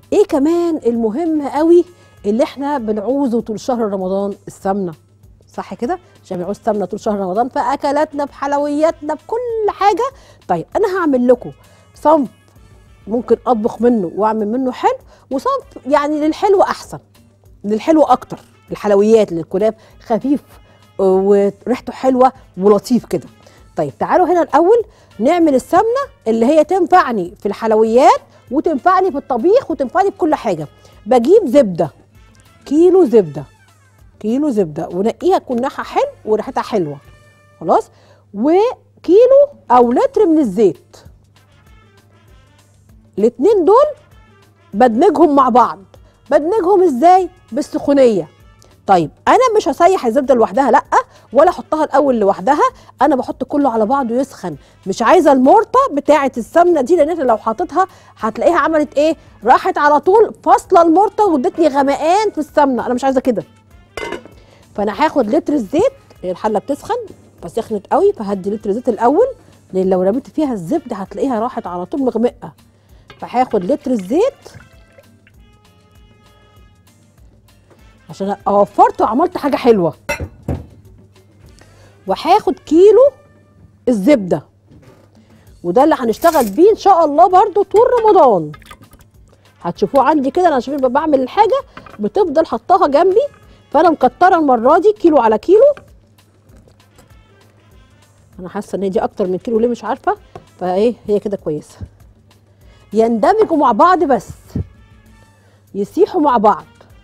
ايه كمان المهم قوي اللي احنا بنعوزه طول شهر رمضان السمنه صح كده عشان بنعوز سمنه طول شهر رمضان في اكلاتنا في حلوياتنا بكل حاجه طيب انا هعمل لكم صنف ممكن اطبخ منه واعمل منه حلو وصنف يعني للحلو احسن للحلو اكتر الحلويات للكناب خفيف آه، وريحته حلوه ولطيف كده طيب تعالوا هنا الاول نعمل السمنه اللي هي تنفعني في الحلويات وتنفعني في الطبيخ وتنفعني في كل حاجه بجيب زبده كيلو زبده كيلو زبده ونقيها تكون نوعها حلو وريحتها حلوه خلاص وكيلو او لتر من الزيت الاتنين دول بدمجهم مع بعض بدمجهم ازاي بالسخونيه طيب انا مش هسيح الزبده لوحدها لا ولا احطها الاول لوحدها انا بحط كله على بعضه يسخن مش عايزه المورطه بتاعه السمنه دي لان انت لو حطيتها هتلاقيها عملت ايه راحت على طول فاصله المورطه وادتني غمقان في السمنه انا مش عايزه كده فانا هاخد لتر الزيت هي الحله بتسخن فسخنت قوي فهدي لتر زيت الاول لان لو رميت فيها الزبده هتلاقيها راحت على طول مغمقه فهاخد لتر الزيت عشان أبقى وفرت وعملت حاجه حلوه وهاخد كيلو الزبده وده اللي هنشتغل بيه ان شاء الله برضو طول رمضان هتشوفوه عندي كده انا عشان ببقى بعمل الحاجه بتفضل حطاها جنبي فانا مكتره المره دي كيلو على كيلو انا حاسه ان دي اكتر من كيلو ليه مش عارفه فايه هي كده كويسه يندمجوا مع بعض بس يسيحوا مع بعض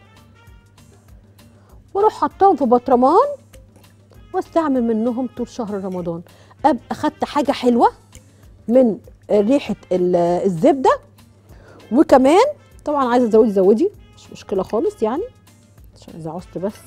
واروح حطاهم في برطمان واستعمل منهم طول شهر رمضان ابقى خدت حاجه حلوه من ريحه ال- الزبده وكمان طبعا عايزه تزودي زودي مش مشكله خالص يعني عشان اذا عوزت بس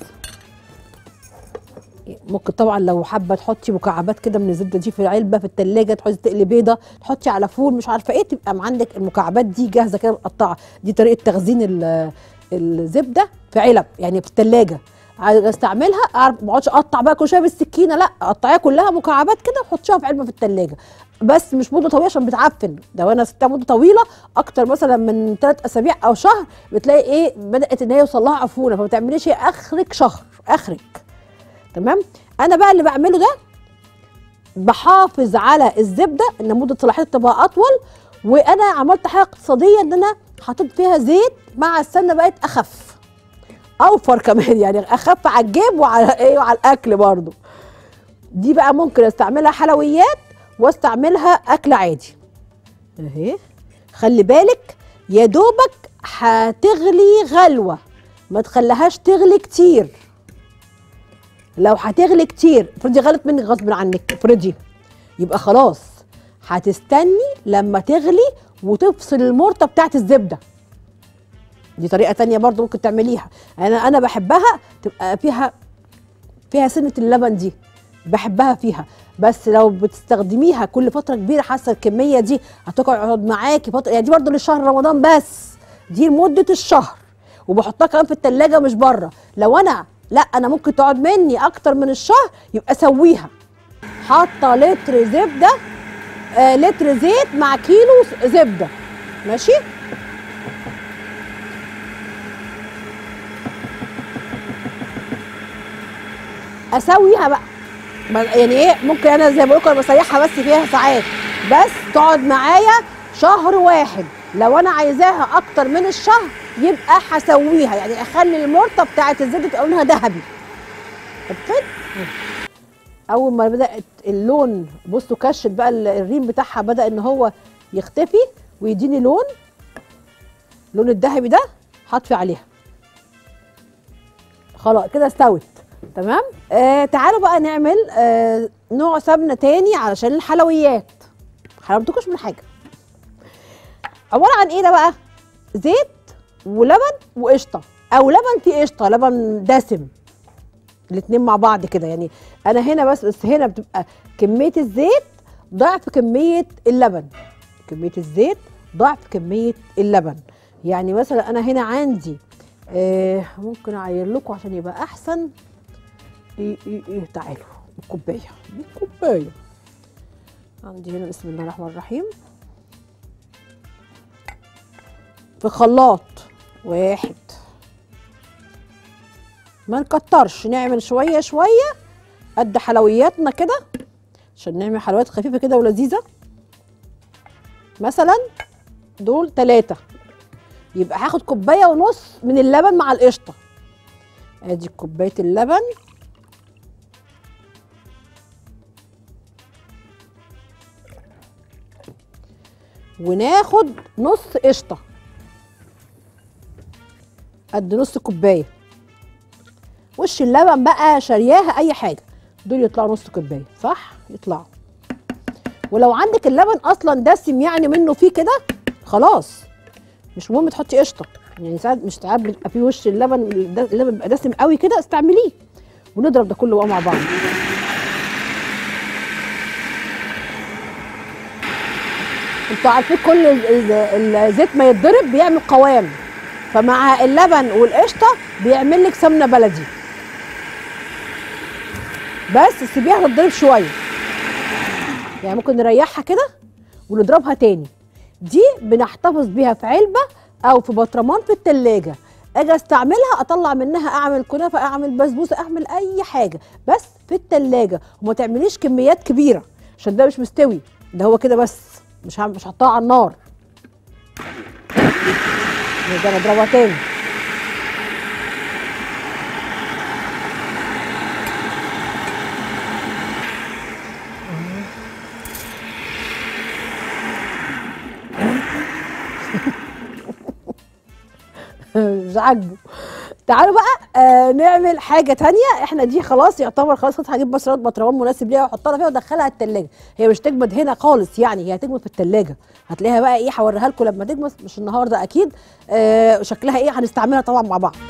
ممكن طبعا لو حابه تحطي مكعبات كده من الزبده دي في علبه في التلاجة تحطي تقلي بيضه تحطي على فول مش عارفه ايه تبقى عندك المكعبات دي جاهزه كده متقطعه دي طريقه تخزين ال- الزبده في علب يعني في التلاجة عايزه استعملها اعرف ما اقعدش اقطع بقى كل شويه بالسكينه لا قطعيها كلها مكعبات كده وحطيها في علبه في التلاجة بس مش مده طويله عشان بتعفن لو انا سبتها مده طويله اكتر مثلا من ثلاث اسابيع او شهر بتلاقي ايه بدات ان هي يوصل لها عفونه فما تعمليش إيه اخرك شهر اخرك تمام انا بقى اللي بعمله ده بحافظ على الزبده ان مده صلاحيتها تبقى اطول وانا عملت حاجه اقتصاديه ان انا حطيت فيها زيت مع السمنه بقت اخف اوفر كمان يعني اخف على الجيب وعلى ايه وعلى الاكل برضو دي بقى ممكن استعملها حلويات واستعملها اكل عادي اهي خلي بالك يا دوبك هتغلي غلوه ما تخليهاش تغلي كتير لو هتغلي كتير افرضي غلت منك غصب عنك افرضي يبقى خلاص هتستني لما تغلي وتفصل المرطه بتاعت الزبده دي طريقه تانية برضو ممكن تعمليها انا انا بحبها تبقى فيها فيها سنه اللبن دي بحبها فيها بس لو بتستخدميها كل فتره كبيره حاسه الكميه دي هتقعد معاكي فتره يعني دي برضو لشهر رمضان بس دي لمده الشهر وبحطها كمان في التلاجة مش بره لو انا لا انا ممكن تقعد مني اكتر من الشهر يبقى سويها حاطه لتر زبده آه لتر زيت مع كيلو س- زبده ماشي اسويها بقى ما- يعني ايه ممكن انا زي ما بقول لكم أنا بسيحها بس فيها ساعات بس تقعد معايا شهر واحد لو انا عايزاها اكتر من الشهر يبقى هسويها يعني اخلي المرطه بتاعت الزبده تبقى لونها ذهبي اتفقت اول ما بدات اللون بصوا كشت بقى ال- الريم بتاعها بدا ان هو يختفي ويديني لون اللون الذهبي ده هطفي عليها خلاص كده استوت تمام آه تعالوا بقى نعمل آه نوع سمنه تاني علشان الحلويات حرمتكوش من حاجه عباره عن ايه ده بقى زيت ولبن وقشطه او لبن فيه قشطه لبن دسم الاتنين مع بعض كده يعني انا هنا بس بس هنا بتبقى كميه الزيت ضعف كميه اللبن كميه الزيت ضعف كميه اللبن يعني مثلا انا هنا عندي آه ممكن اعير لكم عشان يبقى احسن ايه ايه ايه تعالوا الكوبايه دي الكوبايه عندي هنا بسم الله الرحمن الرحيم في خلاط واحد ما نكترش نعمل شويه شويه قد حلوياتنا كده عشان نعمل حلويات خفيفه كده ولذيذه مثلا دول ثلاثة يبقى هاخد كوبايه ونص من اللبن مع القشطه ادي كوبايه اللبن وناخد نص قشطه قد نص كوبايه وش اللبن بقى شارياها اي حاجه دول يطلعوا نص كوبايه صح يطلعوا ولو عندك اللبن اصلا دسم يعني منه فيه كده خلاص مش مهم تحطي قشطه يعني ساعات مش ساعات بيبقى فيه وش اللبن اللبن بيبقى دسم قوي كده استعمليه ونضرب ده كله بقى مع بعض انتوا عارفين كل ال- ال- الزيت ما يتضرب بيعمل قوام فمع اللبن والقشطه بيعمل لك سمنه بلدي بس سيبيها تتضرب شويه يعني ممكن نريحها كده ونضربها تاني دي بنحتفظ بيها في علبه او في برطمان في التلاجة اجي استعملها اطلع منها اعمل كنافه اعمل بسبوسه اعمل اي حاجه بس في التلاجة وما تعمليش كميات كبيره عشان ده مش مستوي ده هو كده بس مش هعمل- مش هحطها على النار نقدر نضربها تاني مش عاجبه تعالوا بقى آه نعمل حاجه تانية احنا دي خلاص يعتبر خلاص خلاص هجيب بصرات بطرمان مناسب ليها واحطها فيها وادخلها التلاجة هي مش تجمد هنا خالص يعني هي هتجمد في التلاجة هتلاقيها بقى ايه هوريها لكم لما تجمد مش النهارده اكيد آه شكلها ايه هنستعملها طبعا مع بعض